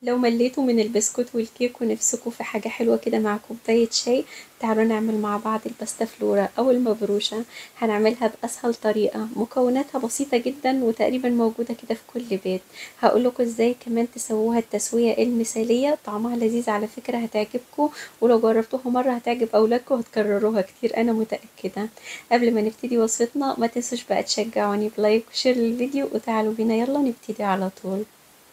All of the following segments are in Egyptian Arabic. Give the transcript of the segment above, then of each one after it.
لو مليتوا من البسكوت والكيك ونفسكوا في حاجة حلوة كده مع كوباية شاي تعالوا نعمل مع بعض الباستا فلورا أو المبروشة هنعملها بأسهل طريقة مكوناتها بسيطة جدا وتقريبا موجودة كده في كل بيت هقولكوا ازاي كمان تسووها التسوية المثالية طعمها لذيذ على فكرة هتعجبكوا ولو جربتوها مرة هتعجب أولادكوا هتكرروها كتير أنا متأكدة قبل ما نبتدي وصفتنا ما تنسوش بقى تشجعوني بلايك وشير للفيديو وتعالوا بينا يلا نبتدي على طول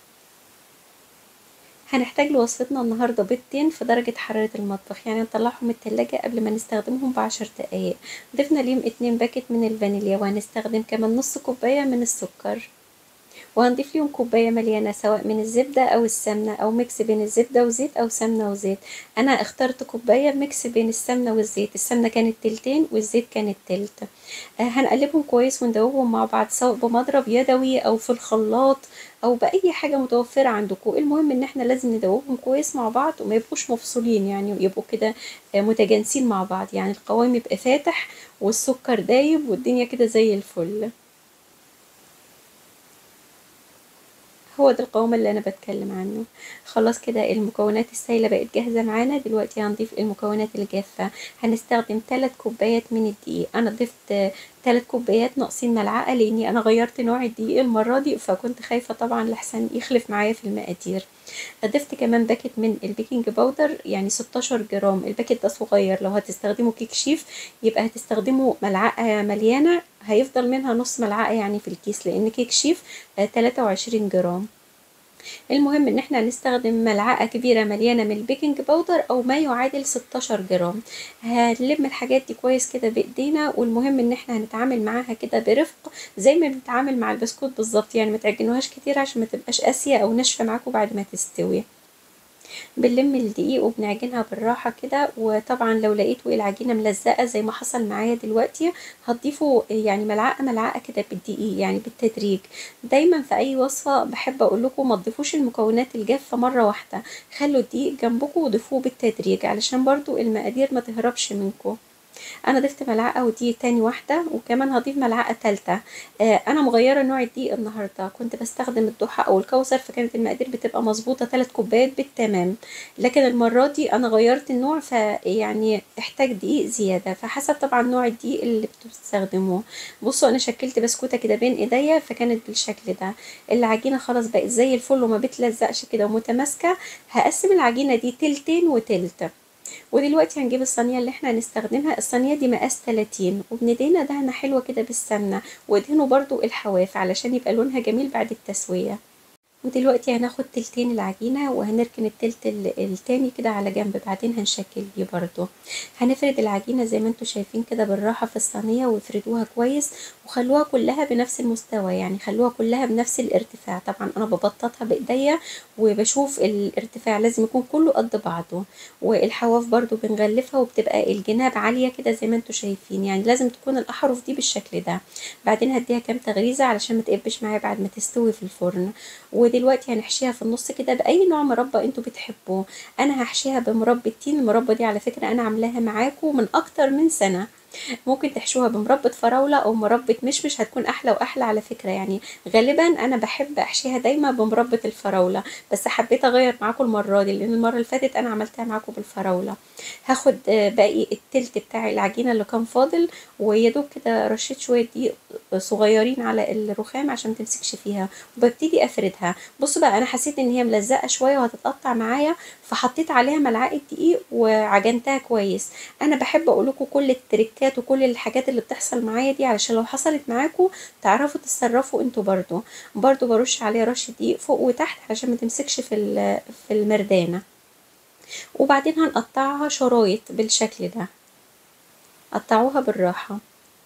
هنحتاج لوصفتنا النهارده بيضتين في درجة حرارة المطبخ يعني نطلعهم من التلاجة قبل ما نستخدمهم بعشر دقايق ضفنا ليهم اتنين باكت من الفانيليا وهنستخدم كمان نص كوباية من السكر وهنضيف ليهم كوباية مليانة سواء من الزبدة أو السمنة أو ميكس بين الزبدة وزيت أو سمنة وزيت أنا اخترت كوباية ميكس بين السمنة والزيت السمنة كانت تلتين والزيت كانت تلت آه هنقلبهم كويس وندوبهم مع بعض سواء بمضرب يدوي أو في الخلاط أو بأي حاجة متوفرة عندكم المهم إن احنا لازم ندوبهم كويس مع بعض وما يبقوش مفصولين يعني يبقوا كده آه متجانسين مع بعض يعني القوام يبقى فاتح والسكر دايب والدنيا كده زي الفل هو ده القوام اللي انا بتكلم عنه خلاص كده المكونات السائله بقت جاهزه معانا دلوقتي هنضيف المكونات الجافه هنستخدم 3 كوبايات من الدقيق انا ضفت 3 كوبايات ناقصين ملعقه لاني انا غيرت نوع الدقيق المره دي فكنت خايفه طبعا لحسن يخلف معايا في المقادير ضفت كمان باكت من البيكنج باودر يعني 16 جرام الباكت ده صغير لو هتستخدموا كيك شيف يبقى هتستخدموا ملعقه مليانه هيفضل منها نص ملعقه يعني في الكيس لان كيك شيف 23 جرام المهم ان احنا هنستخدم ملعقه كبيره مليانه من البيكنج باودر او ما يعادل 16 جرام هنلم الحاجات دي كويس كده بايدينا والمهم ان احنا هنتعامل معاها كده برفق زي ما بنتعامل مع البسكوت بالظبط يعني ما تعجنوهاش كتير عشان ما تبقاش قاسيه او ناشفه معاكم بعد ما تستوي بنلم الدقيق وبنعجنها بالراحة كده وطبعا لو لقيتوا العجينة ملزقة زي ما حصل معايا دلوقتي هتضيفوا يعني ملعقة ملعقة كده بالدقيق يعني بالتدريج دايما في أي وصفة بحب أقول لكم ما تضيفوش المكونات الجافة مرة واحدة خلوا الدقيق جنبكم وضيفوه بالتدريج علشان برضو المقادير ما تهربش منكم انا ضفت ملعقه ودي تاني واحده وكمان هضيف ملعقه تالته آه انا مغيره نوع الدقيق النهارده كنت بستخدم الضحى او الكوثر فكانت المقادير بتبقى مظبوطه ثلاث كوبايات بالتمام لكن المره دي انا غيرت النوع فيعني احتاج دقيق زياده فحسب طبعا نوع الدقيق اللي بتستخدموه بصوا انا شكلت بسكوته كده بين ايديا فكانت بالشكل ده العجينه خلاص بقت زي الفل وما بتلزقش كده ومتماسكه هقسم العجينه دي تلتين وتلت ودلوقتي هنجيب الصينيه اللي احنا هنستخدمها الصينيه دي مقاس 30 وبندهنها دهنه حلوه كده بالسمنه وادهنوا برضو الحواف علشان يبقى لونها جميل بعد التسويه ودلوقتي هناخد تلتين العجينة وهنركن التلت التاني كده على جنب بعدين هنشكل بيه برضو هنفرد العجينة زي ما انتوا شايفين كده بالراحة في الصينية وافردوها كويس وخلوها كلها بنفس المستوى يعني خلوها كلها بنفس الارتفاع طبعا انا ببططها بايديا وبشوف الارتفاع لازم يكون كله قد بعضه والحواف برضو بنغلفها وبتبقى الجناب عالية كده زي ما انتوا شايفين يعني لازم تكون الاحرف دي بالشكل ده بعدين هديها كام تغريزة علشان ما تقبش معايا بعد ما تستوي في الفرن ودلوقتي هنحشيها في النص كده باي نوع مربى انتوا بتحبوه انا هحشيها بمربى التين المربى دي على فكره انا عاملاها معاكم من اكتر من سنه ممكن تحشوها بمربى فراولة أو مربى مشمش هتكون أحلى وأحلى على فكرة يعني غالبا أنا بحب أحشيها دايما بمربى الفراولة بس حبيت أغير معاكم المرة دي لأن المرة اللي فاتت أنا عملتها معاكم بالفراولة هاخد باقي التلت بتاع العجينة اللي كان فاضل ويدوب كده رشيت شوية دقيق صغيرين على الرخام عشان متمسكش فيها وببتدي أفردها بصوا بقى أنا حسيت إن هي ملزقة شوية وهتتقطع معايا فحطيت عليها ملعقة دقيق وعجنتها كويس أنا بحب أقول لكم كل التريكات وكل الحاجات اللي بتحصل معايا دي علشان لو حصلت معاكم تعرفوا تتصرفوا انتوا برضو برضو برش عليها رش دقيق فوق وتحت علشان ما تمسكش في في المردانه وبعدين هنقطعها شرايط بالشكل ده قطعوها بالراحه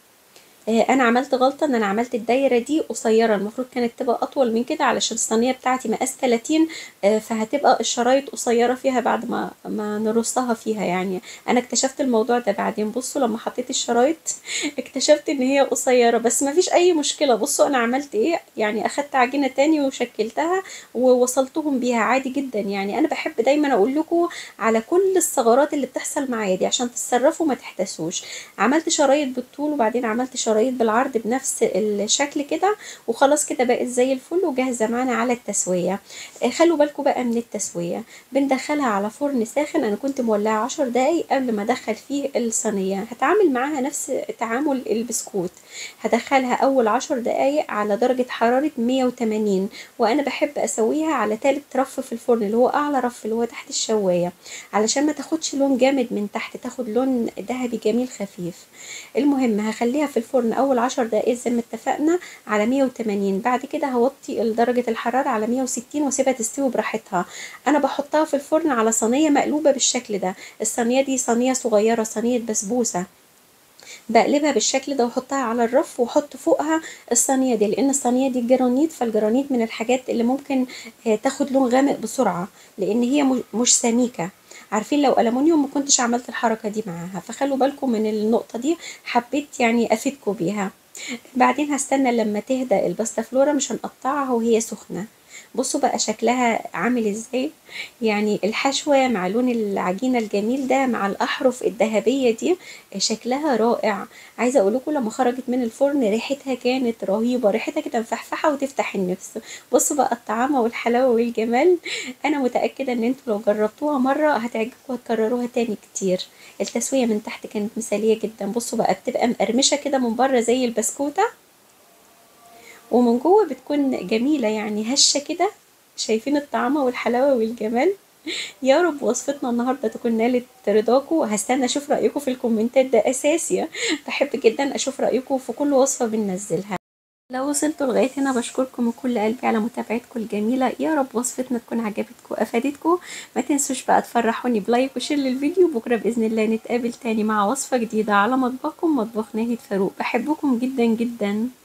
انا عملت غلطه ان انا عملت الدايره دي قصيره المفروض كانت تبقى اطول من كده علشان الصينيه بتاعتي مقاس 30 فهتبقى الشرايط قصيره فيها بعد ما ما نرصها فيها يعني انا اكتشفت الموضوع ده بعدين بصوا لما حطيت الشرايط اكتشفت ان هي قصيره بس ما فيش اي مشكله بصوا انا عملت ايه يعني اخدت عجينه تاني وشكلتها ووصلتهم بيها عادي جدا يعني انا بحب دايما اقول لكم على كل الثغرات اللي بتحصل معايا دي عشان تتصرفوا ما تحتسوش عملت شرايط بالطول وبعدين عملت شرايط الشرايط بالعرض بنفس الشكل كده وخلاص كده بقت زي الفل وجاهزة معانا على التسوية آه، خلوا بالكم بقى من التسوية بندخلها على فرن ساخن انا كنت مولعة عشر دقايق قبل ما ادخل فيه الصينية هتعامل معاها نفس تعامل البسكوت هدخلها اول عشر دقايق على درجة حرارة 180 وانا بحب اسويها على تالت رف في الفرن اللي هو اعلى رف اللي هو تحت الشواية علشان ما تاخدش لون جامد من تحت تاخد لون ذهبي جميل خفيف المهم هخليها في الفرن اول عشر دقايق زي ما اتفقنا على 180 بعد كده هوطي درجة الحرارة على 160 واسيبها تستوي براحتها انا بحطها في الفرن على صينية مقلوبة بالشكل ده الصينية دي صينية صغيرة صينية بسبوسة بقلبها بالشكل ده واحطها على الرف واحط فوقها الصينيه دي لان الصينيه دي جرانيت فالجرانيت من الحاجات اللي ممكن آه، تاخد لون غامق بسرعه لان هي مش- مش سميكه عارفين لو ألمونيوم ما كنتش عملت الحركة دي معاها فخلوا بالكم من النقطة دي حبيت يعني أفيدكم بيها بعدين هستنى لما تهدى الباستا فلورا مش هنقطعها وهي سخنة بصوا بقى شكلها عامل ازاي يعني الحشوة مع لون العجينة الجميل ده مع الأحرف الذهبية دي شكلها رائع عايزة أقول لكم لما خرجت من الفرن ريحتها كانت رهيبة ريحتها كده مفحفحة وتفتح النفس بصوا بقى الطعامة والحلاوة والجمال أنا متأكدة إن انتوا لو جربتوها مرة هتعجبكم وهتكرروها تاني كتير التسوية من تحت كانت مثالية جدا بصوا بقى بتبقى مقرمشة كده من بره زي البسكوتة ومن جوه بتكون جميلة يعني هشة كده شايفين الطعامة والحلاوة والجمال يا رب وصفتنا النهارده تكون نالت رضاكم هستنى اشوف رايكم في الكومنتات ده اساسي بحب جدا اشوف رايكم في كل وصفه بننزلها لو وصلتوا لغايه هنا بشكركم من كل قلبي على متابعتكم الجميله يا رب وصفتنا تكون عجبتكم وافادتكم ما تنسوش بقى تفرحوني بلايك وشير للفيديو بكره باذن الله نتقابل تاني مع وصفه جديده على مطبخكم مطبخ ناهد فاروق بحبكم جدا جدا